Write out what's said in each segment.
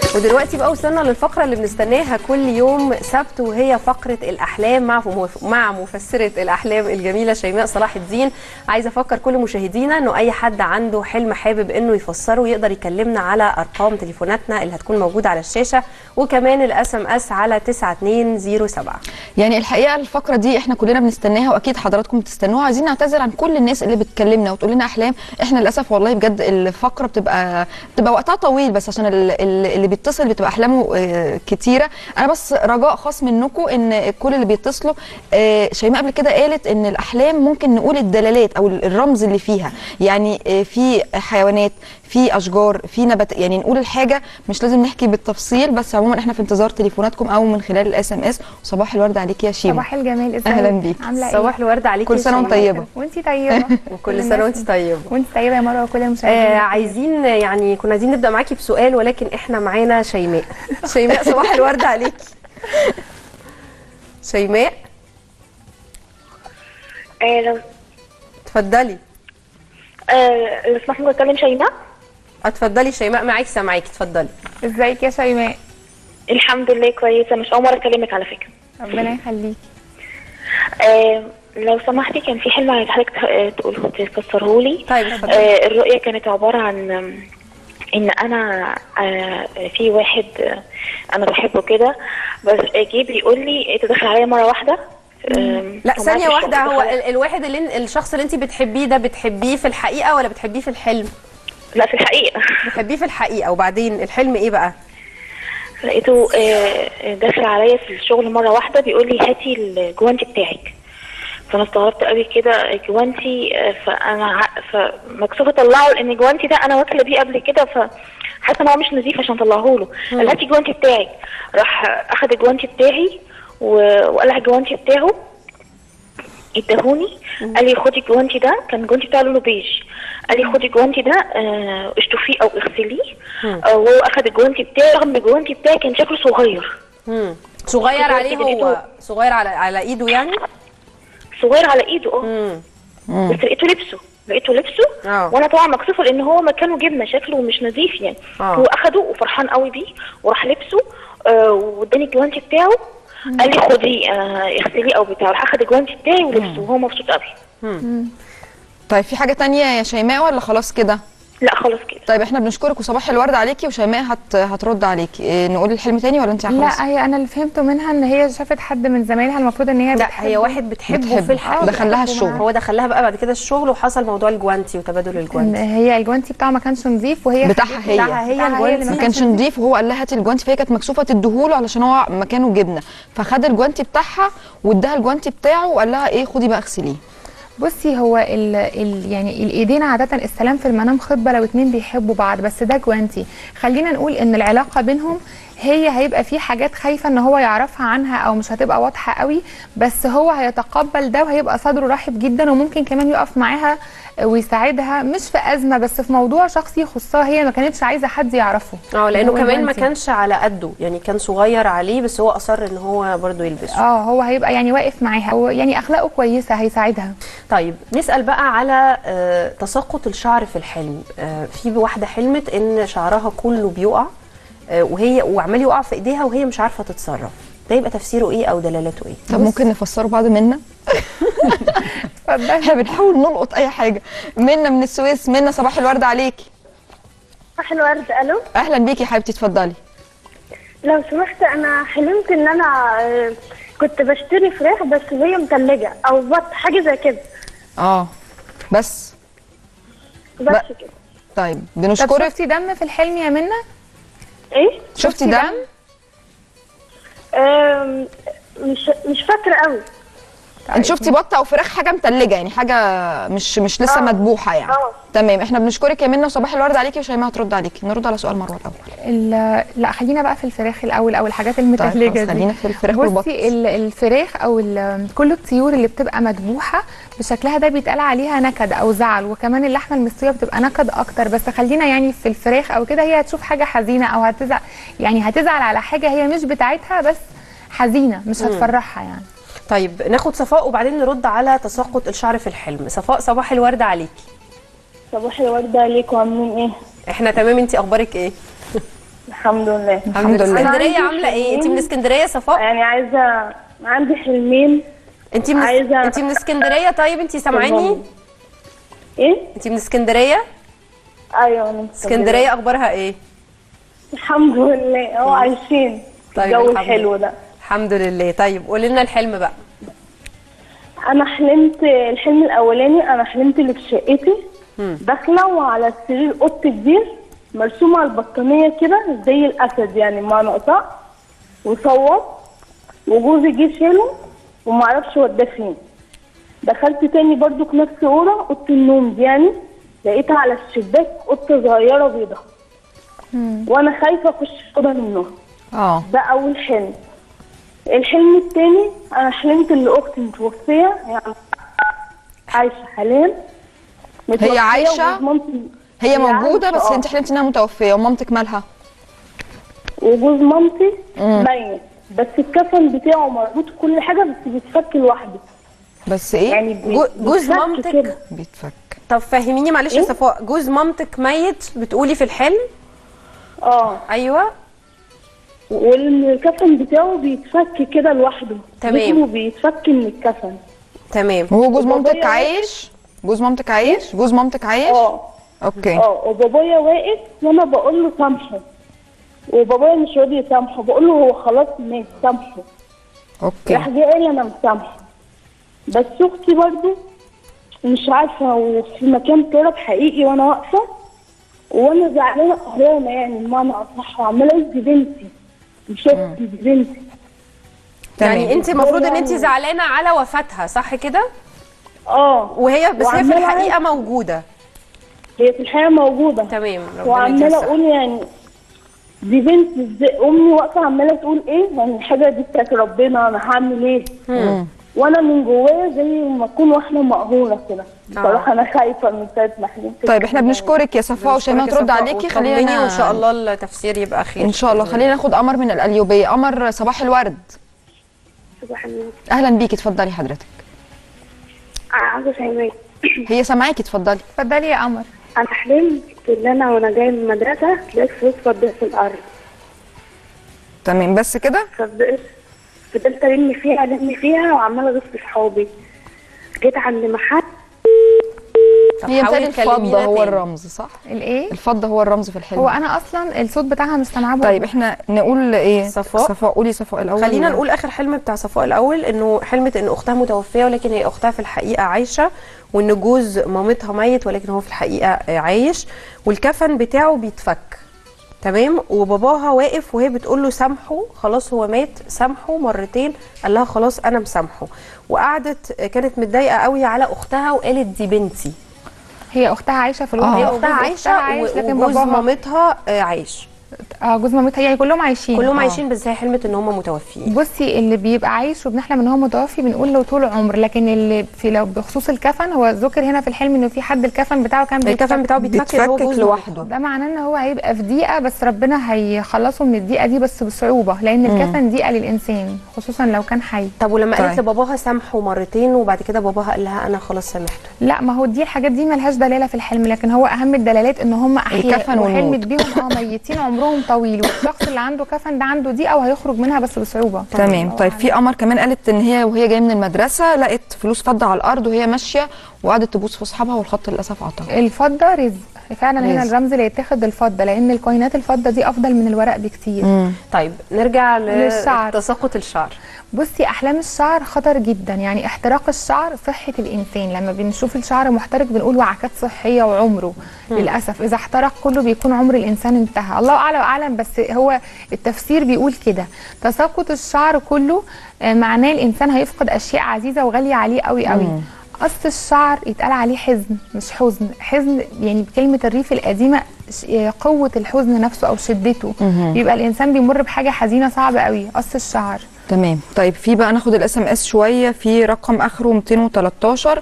ودلوقتي بقى وصلنا للفقره اللي بنستناها كل يوم سبت وهي فقره الاحلام مع مف- مع مفسره الاحلام الجميله شيماء صلاح الدين عايزه افكر كل مشاهدينا انه اي حد عنده حلم حابب انه يفسره يقدر يكلمنا على ارقام تليفوناتنا اللي هتكون موجوده على الشاشه وكمان الاس ام اس على 9207 يعني الحقيقه الفقره دي احنا كلنا بنستناها واكيد حضراتكم بتستنوها عايزين نعتذر عن كل الناس اللي بتكلمنا وتقول لنا احلام احنا للاسف والله بجد الفقره بتبقى بتبقى وقتها طويل بس عشان ال- ال- اللي بيتصل بتبقى احلامه آه، كتيره انا بس رجاء خاص منكم ان كل اللي بيتصلوا آه، شيماء قبل كده قالت ان الاحلام ممكن نقول الدلالات او الرمز اللي فيها يعني آه، في حيوانات في اشجار في نبات يعني نقول الحاجه مش لازم نحكي بالتفصيل بس عموما احنا في انتظار تليفوناتكم او من خلال الاس ام اس وصباح الورد عليك يا شيماء صباح الجمال ازيك أهلاً بيك. عامله ايه صباح الورد عليكي كل يا سنة وانت شيماء. طيبة. وانتي طيبه وكل سنه وانت طيبه وانت طيبه يا مروه وكل المشاهدين آه عايزين يعني كنا عايزين نبدا معاكي بسؤال ولكن احنا معانا شيماء شيماء صباح الورد عليكي شيماء آه لو اتفضلي آه لو سمحت ممكن اتكلم شيماء اتفضلي شيماء معاكي سامعاكي اتفضلي ازيك يا شيماء الحمد لله كويسه مش اول مره اكلمك على فكره ربنا يخليكي آه لو سمحتي كان في حلم عايز حضرتك ت- تقوله تفسره لي طيب اتفضلي آه الرؤيه كانت عباره عن آم، ان انا آه في واحد آه انا بحبه كده بس جه بيقول لي انت داخل عليا مره واحده آم، لا ومعاك ثانية الشغل واحدة هو دخل- ال- الواحد اللي الشخص اللي انت بتحبيه ده بتحبيه في الحقيقة ولا بتحبيه في الحلم؟ لا في الحقيقه بتحبيه في الحقيقة وبعدين الحلم ايه بقى؟ لقيته آه، داخل عليا في الشغل مره واحده بيقول لي هاتي الجوانتي بتاعك فانا استغربت قوي كده جوانتي آه، فانا ع- فمكسوفه اطلعه لان جوانتي ده انا واكله بيه قبل كده فحاسه ان هو مش نظيف عشان اطلعه له قال هاتي الجوانتي بتاعك راح اخد الجوانتي بتاعي و- وقلع الجوانتي بتاعه اداهوني قال لي خدي الجوانتي ده كان الجوانتي بتاعه لونه بيج قال لي خدي الجوانتي ده آه، اشطفيه او اغسليه آه، وهو اخد الجوانتي بتاعي رغم ان الجوانتي بتاعي كان شكله صغير مم. صغير كده عليه هو لقيته- صغير على على ايده يعني؟ صغير على ايده اه مم. بس لقيته لبسه لقيته لبسه آه. وانا طبعا مكسوفه لان هو مكانه جبنه شكله مش نظيف يعني آه. هو اخده وفرحان قوي بيه وراح لبسه آه واداني الجوانتي بتاعه قال لي خدي آه اغسليه او بتاع راح اخد الجوانتي بتاعي ولبسه وهو مبسوط قوي طيب في حاجه تانية يا شيماء ولا خلاص كده لا خلاص كده طيب احنا بنشكرك وصباح الورد عليكي وشيماء هت... هترد عليكي إيه نقول الحلم تاني ولا انت خلاص لا هي انا اللي فهمته منها ان هي شافت حد من زمايلها المفروض ان هي لا بتحبه. هي واحد بتحبه بتحبه. في الحقيقة دخل لها بتحبه الشغل. معاه. هو دخلها بقى بعد كده الشغل وحصل موضوع الجوانتي وتبادل ان الجوانتي هي الجوانتي بتاعه ما كانش نظيف وهي بتاعها خدته- هي. بتاعها هي بتاعها الجوانتي. اللي ما كانش نضيف وهو قال لها هاتي الجوانتي فهي كانت مكسوفه تديهوله علشان هو مكانه جبنه فخد الجوانتي بتاعها واداها الجوانتي بتاعه وقال لها ايه خدي بقى اغسليه بصي هو ال ال يعني الايدين عاده السلام في المنام خطبه لو اتنين بيحبوا بعض بس ده جوانتي خلينا نقول ان العلاقه بينهم هي هيبقى في حاجات خايفه ان هو يعرفها عنها او مش هتبقى واضحه قوي بس هو هيتقبل ده وهيبقى صدره رحب جدا وممكن كمان يقف معاها ويساعدها مش في ازمه بس في موضوع شخصي يخصها هي ما كانتش عايزه حد يعرفه اه لانه هو كمان ما الجوانتي. كانش على قده يعني كان صغير عليه بس هو اصر ان هو برضه يلبسه اه هو هيبقى يعني واقف معاها هو يعني اخلاقه كويسه هيساعدها طيب نسال بقى على آه، تساقط الشعر في الحلم آه، في واحده حلمت ان شعرها كله بيقع آه، وهي وعمال يقع في ايديها وهي مش عارفه تتصرف ده يبقى تفسيره ايه او دلالته ايه طب ممكن نفسره بعض منا اتفضلي احنا بنحاول نلقط اي حاجه منا من السويس منا صباح الورد عليكي صباح الورد الو اهلا بيكي يا حبيبتي اتفضلي لو سمحت انا حلمت ان انا آه، كنت بشتري فراخ بس وهي متلجة او بط حاجة زي كده اه بس بس ب- كده طيب طب بنشكرك شفتي دم في الحلم يا منى ايه شفتي دم آم، مش مش فاكرة قوي انت شفتي بطه او فراخ حاجه متلجه يعني حاجه مش مش لسه آه. مذبوحه يعني آه. تمام احنا بنشكرك يا منى وصباح الورد عليكي وشيماء هترد عليكي نرد على سؤال مروه الاول ال- لا خلينا بقى في الفراخ الاول او الحاجات طيب المتلجه خلاص دي خلينا في الفراخ والبط بصي ال- الفراخ او ال- كل الطيور اللي بتبقى مذبوحه بشكلها ده بيتقال عليها نكد او زعل وكمان اللحمه المستويه بتبقى نكد اكتر بس خلينا يعني في الفراخ او كده هي هتشوف حاجه حزينه او هتزعل يعني هتزعل على حاجه هي مش بتاعتها بس حزينه مش هتفرحها يعني طيب ناخد صفاء وبعدين نرد على تساقط الشعر في الحلم صفاء صباح الورد عليكي صباح الورد عليكم عاملين ايه احنا تمام انت اخبارك ايه الحمد لله الحمد لله اسكندريه عندي عامله ايه انت حلمين. من اسكندريه صفاء يعني عايزة عندي حلمين انت من عايزة- انت من اسكندريه طيب انت سامعاني ايه؟ انت من اسكندريه ايوه من اسكندريه اخبارها ايه الحمد لله اهو عايشين طيب، الجو الحمد الحلو لله. ده الحمد لله طيب قولي لنا الحلم بقى انا حلمت الحلم الاولاني انا حلمت اللي في شقتي داخله وعلى السرير اوضه كبير مرسومه على البطانيه كده زي الاسد يعني ما نقطع وصوت وجوزي جه شاله ومعرفش وداه فين دخلت تاني برضو في نفس اوضه اوضه النوم دي يعني لقيتها على الشباك قطه صغيره بيضه وانا خايفه اخش اوضه منهم اه ده اول حلم الحلم التاني انا حلمت ان اختي متوفيه يعني عايشه حاليا متوفية عايشة؟ وجوز مامتي هي موجوده عايشة، بس آه. انت حلمتي انها متوفيه ومامتك مالها وجوز مامتي ميت بس الكفن بتاعه مربوط كل حاجه بس بيتفك لوحده بس ايه يعني بي- جو- جوز بيتفك مامتك؟ كده. بيتفك طب فهميني معلش يا إيه؟ صفاء جوز مامتك ميت بتقولي في الحلم اه ايوه والكفن بتاعه بيتفك كده لوحده تمام. جسمه بيتفك من الكفن تمام وهو جوز وبابايا مامتك عايش جوز مامتك عايش جوز مامتك عايش اه اوكي اه وبابايا واقف وانا بقول له سامحه وبابايا مش راضي يسامحه بقول له هو خلاص مات سامحه راح اوكي جه قال انا مسامحه بس اختي برضو مش عارفه وفي مكان تراب حقيقي وانا واقفه وانا زعلانه قهرانه يعني بمعنى اصح وعماله اقول دي بنتي مش اختي دي بنتي يعني تمام انت المفروض ان انت يعني- زعلانه على وفاتها صح كده اه وهي بس هي في وعمالة الحقيقه موجوده هي في الحقيقه موجوده تمام ربنا وعماله يديها اقول يعني دي بنتي ازاي امي واقفه عماله تقول ايه يعني الحاجه دي بتاعت ربنا انا هعمل ايه وانا من جوايا زي ما اكون واحده مقهوره كده بصراحه انا خايفه من ساعه ما حلمت طيب احنا بنشكرك يا صفاء وشيماء بشكرك يا ترد صفاء عليكي وطمني خلينا وان شاء الله التفسير يبقى خير ان شاء الله خلينا ناخد قمر من القليوبيه قمر صباح الورد صباح النور اهلا بيكي اتفضلي حضرتك عاوزه شيماء هي سامعاكي اتفضلي اتفضلي يا قمر انا حلمت ان انا وانا جايه من المدرسه لقيت فلوس فضيت في الارض تمام بس كده فضلت فضلت الم فيها الم فيها وعماله اغيظ في صحابي جيت عند محل طب هي حاولي مثال تكلمينا الفضه هو تاني. الرمز صح الايه الفضه هو الرمز في الحلم هو انا اصلا الصوت بتاعها مش سامعاه طيب احنا نقول ايه صفاء؟ صفاء قولي صفاء الاول خلينا نقول اخر حلم بتاع صفاء الاول انه حلمت ان اختها متوفيه ولكن هي اختها في الحقيقه عايشه وان جوز مامتها ميت ولكن هو في الحقيقه آه، عايش والكفن بتاعه بيتفك تمام وباباها واقف وهي بتقول له سامحه خلاص هو مات سامحه مرتين قال لها خلاص انا مسامحه وقعدت كانت متضايقه قوي على اختها وقالت دي بنتي هي اختها عايشه في الوضع آه. هي وجوز اختها عايشه عايش و- لكن وجوز باباها مامتها آه، عايش اه جوز مامتها يعني كلهم عايشين كلهم آه. عايشين بس هي حلمت ان هم متوفيين بصي اللي بيبقى عايش وبنحلم ان هو متوفي بنقول له طول عمر لكن اللي في لو بخصوص الكفن هو ذكر هنا في الحلم انه في حد الكفن بتاعه كان الكفن بيتفك. بتاعه بيتفك اللي هو بيتفكك جوز لوحده ده معناه ان هو هيبقى في ضيقه بس ربنا هيخلصه من الضيقه دي بس بصعوبه لان الكفن ضيقه للانسان خصوصا لو كان حي طب ولما قالت طيب. لباباها سامحه مرتين وبعد كده باباها قال لها انا خلاص سامحته لا ما هو دي الحاجات دي ملهاش دلاله في الحلم لكن هو اهم الدلالات ان هم احياء الكفن وحلمت والموت. بيهم اه ميتين عمرهم طويل والشخص اللي عنده كفن ده عنده ضيقه وهيخرج منها بس بصعوبه تمام طيب في قمر كمان قالت ان هي وهي جايه من المدرسه لقت فلوس فضه على الارض وهي ماشيه وقعدت تبوس في اصحابها والخط للاسف قطع الفضه رزق فعلا هنا رزق. الرمز اللي يتاخد الفضه لان الكوينات الفضه دي افضل من الورق بكتير طيب نرجع للشعر. لتساقط الشعر بصي احلام الشعر خطر جدا يعني احتراق الشعر صحه الانسان لما بنشوف الشعر محترق بنقول وعكات صحيه وعمره للاسف اذا احترق كله بيكون عمر الانسان انتهى الله اعلى واعلم بس هو التفسير بيقول كده تساقط الشعر كله آه، معناه الانسان هيفقد اشياء عزيزه وغاليه عليه قوي قوي قص الشعر يتقال عليه حزن مش حزن حزن يعني بكلمه الريف القديمه ش- آه، قوه الحزن نفسه او شدته بيبقى الانسان بيمر بحاجه حزينه صعبه قوي قص الشعر تمام طيب في بقى ناخد الاس ام اس شويه في رقم اخره 213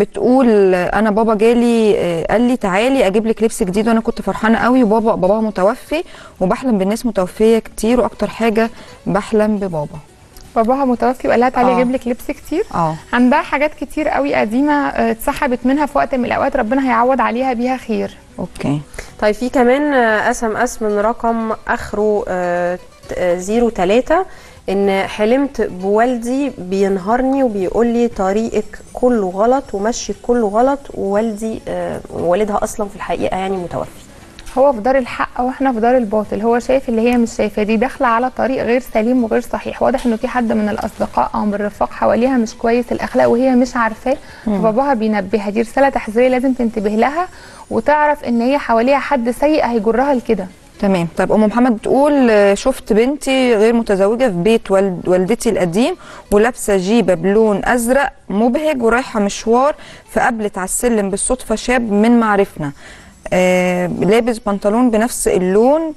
بتقول انا بابا جالي آه، قال لي تعالي اجيب لك لبس جديد وانا كنت فرحانه قوي وبابا باباها متوفي وبحلم بالناس متوفيه كتير واكتر حاجه بحلم ببابا باباها متوفي وقال لها تعالي آه. اجيب لك لبس كتير اه عندها حاجات كتير قوي قديمه آه، اتسحبت منها في وقت من الاوقات ربنا هيعوض عليها بيها خير اوكي طيب في كمان اس ام اس من رقم اخره آه، ت- آه، زيرو تلاتة ان حلمت بوالدي بينهارني وبيقول لي طريقك كله غلط ومشيك كله غلط ووالدي آه، والدها اصلا في الحقيقه يعني متوفي هو في دار الحق واحنا في دار الباطل هو شايف اللي هي مش شايفاه دي داخله على طريق غير سليم وغير صحيح واضح انه في حد من الاصدقاء او من الرفاق حواليها مش كويس الاخلاق وهي مش عارفاه فباباها بينبهها دي رساله تحذيريه لازم تنتبه لها وتعرف ان هي حواليها حد سيء هيجرها لكده تمام طيب ام محمد بتقول آه، شفت بنتي غير متزوجه في بيت والد والدتي القديم ولابسه جيبه بلون ازرق مبهج ورايحه مشوار فقابلت على السلم بالصدفه شاب من معرفنا آه لابس بنطلون بنفس اللون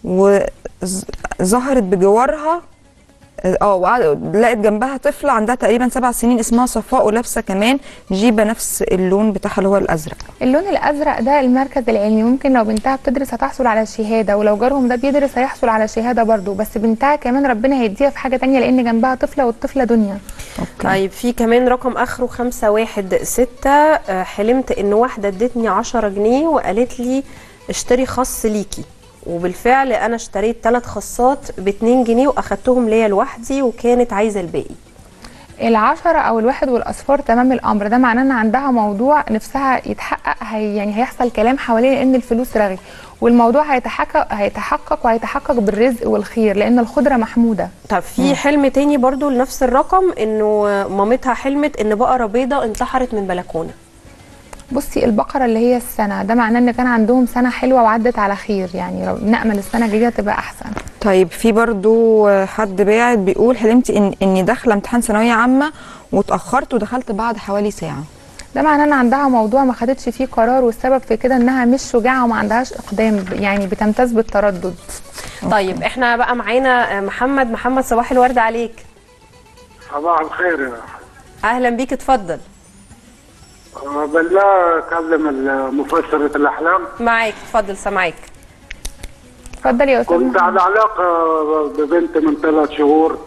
وظهرت بجوارها اه وقعد- لقت جنبها طفله عندها تقريبا سبع سنين اسمها صفاء ولابسه كمان جيبه نفس اللون بتاعها اللي هو الازرق اللون الازرق ده المركز العلمي ممكن لو بنتها بتدرس هتحصل على شهاده ولو جارهم ده بيدرس هيحصل على شهاده برضه بس بنتها كمان ربنا هيديها في حاجه تانية لان جنبها طفله والطفله دنيا اوكي طيب في كمان رقم اخره خمسة واحد ستة آه، حلمت ان واحده ادتني عشرة جنيه وقالت لي اشتري خص ليكي وبالفعل انا اشتريت ثلاث خصات ب 2 جنيه واخدتهم ليا لوحدي وكانت عايزه الباقي العشرة او الواحد والاصفار تمام الامر ده معناه ان عندها موضوع نفسها يتحقق هي يعني هيحصل كلام حواليه لان الفلوس رغي والموضوع هيتحقق هيتحقق وهيتحقق بالرزق والخير لان الخضره محموده طب في حلم تاني برضو لنفس الرقم انه مامتها حلمت ان بقره بيضه انتحرت من بلكونه بصي البقره اللي هي السنه ده معناه ان كان عندهم سنه حلوه وعدت على خير يعني لو نامل السنه الجديده تبقى احسن طيب في برضو حد باعت بيقول حلمت ان اني داخله امتحان ثانويه عامه واتاخرت ودخلت بعد حوالي ساعه ده معناه ان عندها موضوع ما خدتش فيه قرار والسبب في كده انها مش شجاعه وما عندهاش اقدام يعني بتمتاز بالتردد طيب احنا بقى معانا محمد محمد صباح الورد عليك صباح الخير يا اهلا بيك اتفضل أه، بالله اكلم مفسرة الاحلام معاك اتفضل سامعاك اتفضل يا استاذ كنت محمد. على علاقة ببنت من ثلاث شهور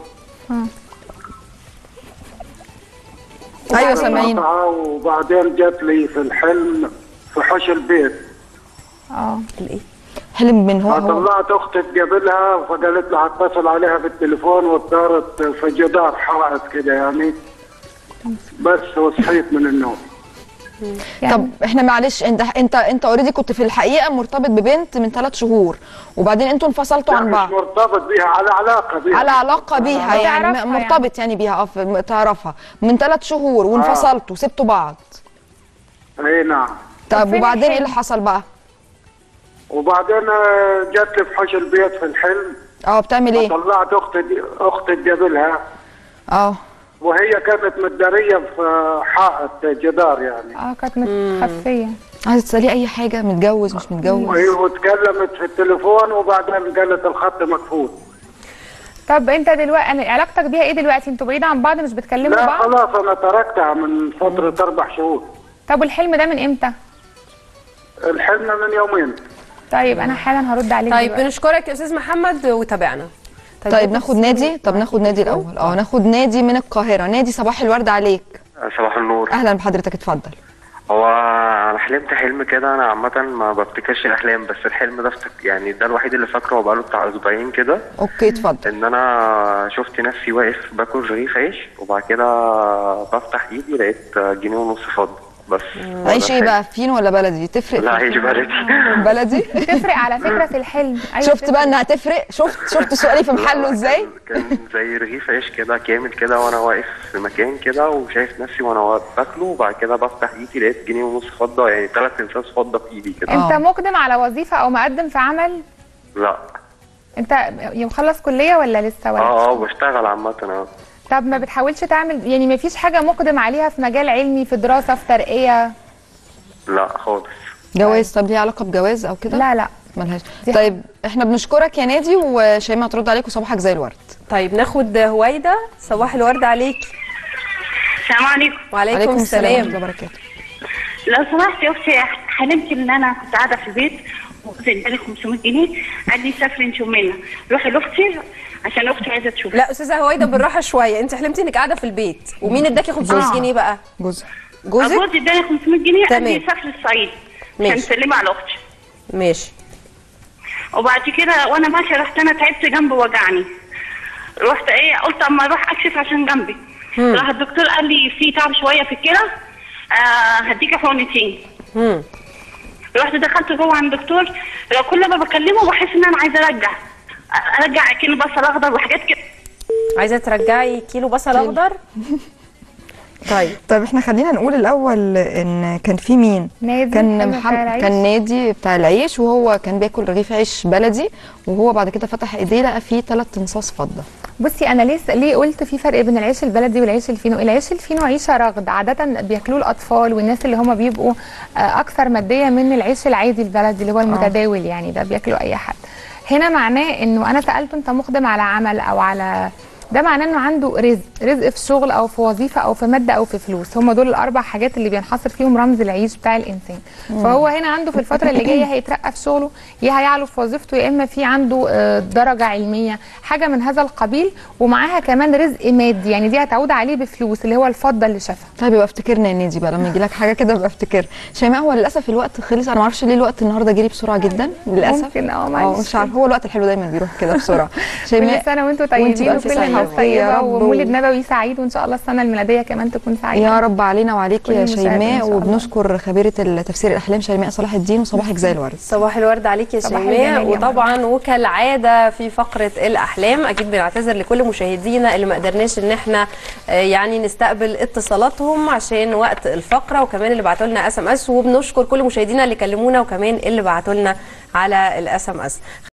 ايوه سامعين قطعة وبعدين جات لي في الحلم في حوش البيت اه الايه حلم من هو هو فطلعت اختي تقابلها فقالت لها اتصل عليها بالتليفون وصارت في جدار حائط كده يعني بس وصحيت من النوم يعني طب احنا معلش انت انت انت اوريدي كنت في الحقيقه مرتبط ببنت من ثلاث شهور وبعدين انتوا انفصلتوا لا عن مش بعض مرتبط بيها على علاقة بيها على علاقه بيها يعني تعرفها م- مرتبط يعني بيها اه في- تعرفها من ثلاث شهور وانفصلتوا سبتوا بعض اي نعم طب فين وبعدين ايه الحلم؟ اللي حصل بقى وبعدين آه، جات لي في حوش البيت في الحلم اه بتعمل ايه طلعت اختي اختي تقابلها اه وهي كانت متداريه في حائط جدار يعني اه كانت متخفيه عايزه تساليه اي حاجه متجوز مش متجوز وهي وتكلمت في التليفون وبعدين قالت الخط مقفول طب انت دلوقتي أنا- علاقتك بيها ايه دلوقتي انتوا بعيد عن بعض مش بتكلموا لا بعض خلاص انا تركتها من فتره اربع شهور طب والحلم ده من امتى الحلم من يومين طيب انا حالا هرد عليك طيب دلوقتي. بنشكرك يا استاذ محمد وتابعنا طيب ناخد نادي طب ناخد نادي الاول اه ناخد نادي من القاهره نادي صباح الورد عليك صباح النور اهلا بحضرتك اتفضل هو انا حلمت حلم كده انا عامه ما بفتكرش الاحلام بس الحلم ده افتك... يعني ده الوحيد اللي فاكره هو بقاله بتاع اسبوعين كده اوكي اتفضل ان انا شفت نفسي واقف باكل رغيف عيش وبعد كده بفتح ايدي لقيت جنيه ونص فضه بس هو ده عيش ايه الحلم. بقى فين ولا بلدي تفرق لا في عيش بلدي بلدي تفرق على فكره في الحلم أيوة شفت تفرق. بقى انها تفرق شفت شفت سؤالي في محله ازاي كان كان زي رغيف عيش كده كامل كده وانا واقف في مكان كده وشايف نفسي وانا واقف باكله وبعد كده بفتح ايدي لقيت جنيه ونص فضه يعني ثلاث انساس فضه في ايدي كده انت آه. مقدم على وظيفه او مقدم في عمل لا انت مخلص كليه ولا لسه ولا اه اه بشتغل عامه اه طب ما بتحاولش تعمل يعني ما فيش حاجه مقدم عليها في مجال علمي في دراسه في ترقيه لا خالص جواز طب ليه علاقه بجواز او كده لا لا ملهاش دي طيب احنا بنشكرك يا نادي وشيماء هترد عليك وصباحك زي الورد طيب ناخد هويدا صباح الورد عليك السلام عليكم وعليكم ورحمه السلام الله وبركاته لو سمحت يا اختي حلمت ان انا كنت قاعده في البيت وكنت اداني 500 جنيه قال لي سافري انت ومنى روحي لاختي عشان اختي عايزه تشوف لا استاذه هويدا بالراحه شويه انت حلمتي انك قاعده في البيت ومين اداكي 500 آه. جنيه بقى جوزها جوزك جوزي اداني 500 جنيه قال لي تمام. سافر الصعيد عشان ماشي. تسلمي على اختي ماشي وبعد كده وانا ماشيه رحت انا تعبت جنبي وجعني رحت ايه قلت اما اروح اكشف عشان جنبي راح الدكتور قال لي في تعب شويه في الكلى آه هديك حقنتين مم. رحت دخلت جوه عند الدكتور لو كل ما بكلمه بحس ان انا عايزه ارجع ارجع كيلو بصل اخضر وحاجات كده عايزه ترجعي كيلو بصل اخضر طيب طيب احنا خلينا نقول الاول ان كان في مين نادي كان حلو بتاع محمد العيش. كان نادي بتاع العيش وهو كان بياكل رغيف عيش بلدي وهو بعد كده فتح ايديه لقى فيه ثلاث تنصاص فضه بصي انا ليه ليه قلت في فرق بين العيش البلدي والعيش الفينو العيش الفينو عيشه رغد عاده بياكلوه الاطفال والناس اللي هم بيبقوا آه، اكثر ماديه من العيش العادي البلدي اللي هو المتداول يعني ده بياكله اي حد هنا معناه انه انا سالته انت مقدم على عمل او على ده معناه انه عنده رزق رزق في شغل او في وظيفه او في ماده او في فلوس هم دول الاربع حاجات اللي بينحصر فيهم رمز العيش بتاع الانسان فهو هنا عنده في الفتره اللي جايه هيترقى في شغله يا هيعلو في وظيفته يا اما في عنده آه، درجه علميه حاجه من هذا القبيل ومعاها كمان رزق مادي يعني دي هتعود عليه بفلوس اللي هو الفضه اللي شافها طيب يبقى افتكرنا يا نادي بقى لما يجي لك حاجه كده يبقى افتكر شيماء هو للاسف الوقت خلص انا ما اعرفش ليه الوقت النهارده جري بسرعه جدا للاسف ممكن اه اه معلش مش عارف هو الوقت الحلو دايما بيروح كده بسرعه كل سنه وانتم طيبين بألف وكل سنة الناس وخير يا طيبه رب ومولد نبوي سعيد وان شاء الله السنه الميلاديه كمان تكون سعيده يا رب علينا وعليك كل يا المشاهدين إن شيماء شاء الله. وبنشكر خبيره التفسير الاحلام شيماء صلاح الدين وصباحك زي الورد صباح الورد عليك يا صباح شيماء الجمال يا وطبعا وكالعاده في فقره الاحلام اكيد بنعتذر لكل مشاهدينا اللي ما قدرناش ان احنا آه، يعني نستقبل اتصالاتهم عشان وقت الفقره وكمان اللي بعتوا لنا اس ام اس وبنشكر كل مشاهدينا اللي كلمونا وكمان اللي بعتوا لنا على الاس ام اس